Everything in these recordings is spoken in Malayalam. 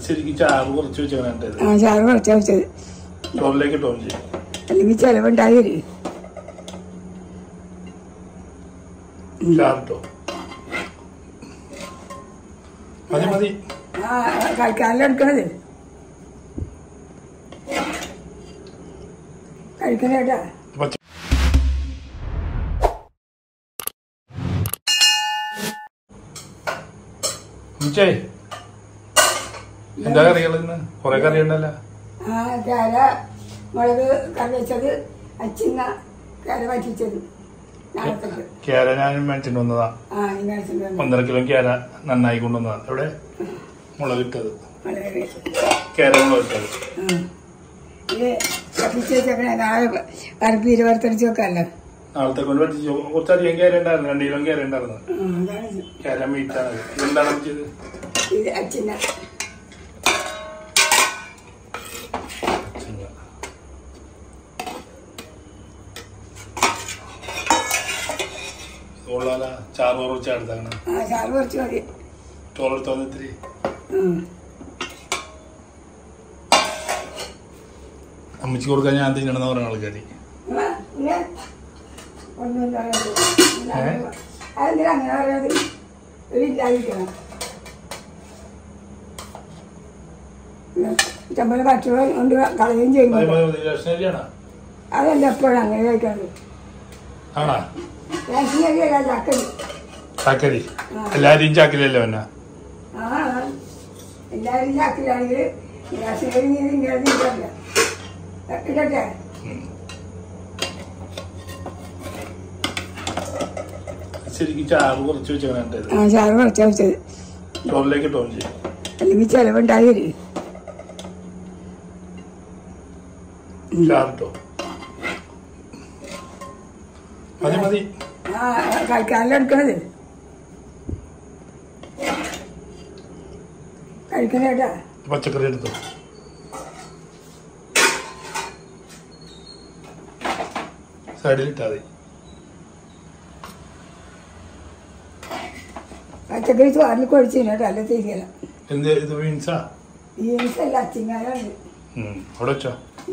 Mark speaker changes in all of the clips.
Speaker 1: ശരിക്കും ചാറ് കുറച്ച് വെച്ചാൽ
Speaker 2: ആ ചാറ് കുറച്ചാ വെച്ചത്
Speaker 1: ചോറിലേക്ക് ഇട്ടോ ചെയ്യും
Speaker 2: അല്ലെങ്കിൽ ചെലവുണ്ടായി വരും
Speaker 1: ചാറിട്ടോ മതി മതി
Speaker 2: ആ കഴിക്കാനല്ല എടുക്കണത് കഴിക്കണേട്ടാ
Speaker 1: പച്ച മിച്ചേ എന്താ കറികൾ ഇന്ന് കൊറേ കറി ഉണ്ടല്ലോ
Speaker 2: ആ കേര മുളക് കറി വെച്ചത് അച്ചിങ്ങ കേര വറ്റിച്ചത് നാളത്തേക്ക്
Speaker 1: കേര ഞാൻ മേടിച്ചിട്ട് വന്നതാ
Speaker 2: ആ ഈ മേടിച്ചിട്ട് വന്നു
Speaker 1: ഒന്നര കിലോ കേര നന്നായി കൊണ്ടുവന്നതാ എവിടെ മുളക് ഇട്ടത്
Speaker 2: വളരെ
Speaker 1: കേര മുളക് ഇട്ടത്
Speaker 2: ആ. ഇത് വറ്റിച്ച് വെച്ചേക്കണേ നാളെ കറുപ്പീര് വറുത്തടിച്ച് വെക്കാമല്ലോ
Speaker 1: നാളത്തെ കൊണ്ട് പറ്റിച്ചു കുറച്ചധികം കേര ഉണ്ടായിരുന്നു രണ്ട് കിലോ കേര ഉണ്ടായിരുന്നു
Speaker 2: ആ, അതാണ് ഇത്.
Speaker 1: കേര മീറ്റാണ് എന്താണ് വെച്ചത്
Speaker 2: ഇത് അച്ചിങ്ങ
Speaker 1: ഉള്ളാല ചാറ് കുറച്ച് എടുത്താണ്
Speaker 2: ആ ചാറ് കുറച്ച് മതി
Speaker 1: ചോറെടുത്ത് വന്ന് ഇത്തിരി
Speaker 2: ഉം.
Speaker 1: അമ്മച്ചി കൊടുക്കാൻ ഞാൻ തിന്നണമെന്ന് പറയുന്ന ആൾക്കാർ
Speaker 2: ആ, ഇല്ലേ? ഒന്നും പറയാതെ.
Speaker 1: ഏ?
Speaker 2: അതെന്തിനാ അങ്ങനെ പറയാത് ഇല്ലാതിരിക്കണം ഇഷ്ടംപോലെ ഭക്ഷണം കൊണ്ട് കളയുകയും ചെയ്യുമ്പോൾ
Speaker 1: റേഷനരിയാണോ
Speaker 2: അതല്ല എപ്പോഴും അങ്ങനെ കഴിക്കാറ്
Speaker 1: ആണാ
Speaker 2: റേഷനരിയല്ല ചക്കരി
Speaker 1: ചാക്കരി
Speaker 2: ആ.
Speaker 1: എല്ലാരും ചാക്കിലല്ലേ വന്ന
Speaker 2: ആ എല്ലാവരും ചാക്കിലാണെങ്കിൽ റേഷനരി നീ ഇങ്ങനെ തിരിച്ചറില്ല ഇടട്ടെ
Speaker 1: ശരിക്കും ചാറ് കുറച്ച് വെച്ചാൽ
Speaker 2: ആ ചാറ് കുറച്ചാ വെച്ചത്
Speaker 1: ചോറിലേക്ക് ഇട്ടോ ചെയ്യും
Speaker 2: അല്ലെങ്കിൽ ചെലവുണ്ടായി വരും
Speaker 1: ചാറിട്ടോ മതി മതി
Speaker 2: ആ കഴിക്കാനല്ല എടുക്കണത് കഴിക്കണേട്ടാ
Speaker 1: പച്ചക്കറി എടുത്തോ സൈഡിൽ ഇട്ടാ മതി
Speaker 2: പച്ചക്കറി ചോറിൽ കുഴിച്ചിട്ടോ അല്ല തിരികല
Speaker 1: എന്ത് ഇത് മീൻസാ
Speaker 2: ബീൻസ് അല്ല അച്ചിങ്ങാലാണ്
Speaker 1: ഉം. അവിടെ വെച്ചോ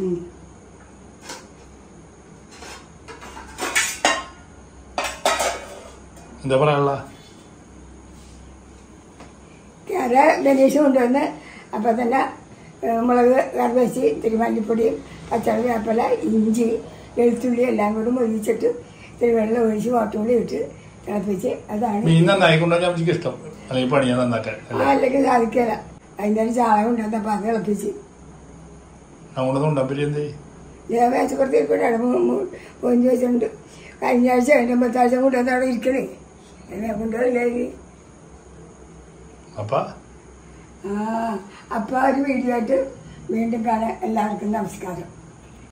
Speaker 1: എന്താ പറയാനുള്ള
Speaker 2: കര ഗണേഷ് കൊണ്ടുവന്ന് അപ്പം തന്നെ ഏ, മുളക് കറി വെച്ച് ഇത്തിരി മല്ലിപ്പൊടിയും പച്ചമുളക് വേപ്പല ഇഞ്ചി വെളുത്തുള്ളി എല്ലാം കൂടി മൊഴിച്ചിട്ട് ഇത്തിരി വെള്ളം ഒഴിച്ച് ഓട്ടുകൂടി ഇട്ട് തിളപ്പിച്ച് അതാണ്
Speaker 1: മീൻ നന്നായി കൊണ്ടുവന്നാൽ അമ്മച്ചിക്ക് ഇഷ്ടം അല്ലെങ്കിൽ പണിയാ നന്നാക്കാൻ
Speaker 2: ആ
Speaker 1: അല്ലേ
Speaker 2: അല്ലെങ്കിൽ സാധിക്കില്ല അതിൻ്റെ ഒരു ചായ കൊണ്ടുവന്നപ്പോൾ അത് തിളപ്പിച്ച്
Speaker 1: നമ്മളൊന്നും ഉണ്ടാവില്ല എന്തേ
Speaker 2: ഞാൻ മേച്ചപ്പുറത്തേക്കൂടെയാണ് പൊഞ്ച് വെച്ചിട്ടുണ്ട് കഴിഞ്ഞ ആഴ്ച അതിൻ്റെ പത്താഴ്ച കൊണ്ടുവന്ന് അവിടെ ഇരിക്കണേ എന്നെ കൊണ്ടുവരില്ലേ
Speaker 1: അപ്പ
Speaker 2: ആ അപ്പോൾ ഒരു വീഡിയോ ആയിട്ട് വീണ്ടും കാണാൻ എല്ലാവർക്കും നമസ്കാരം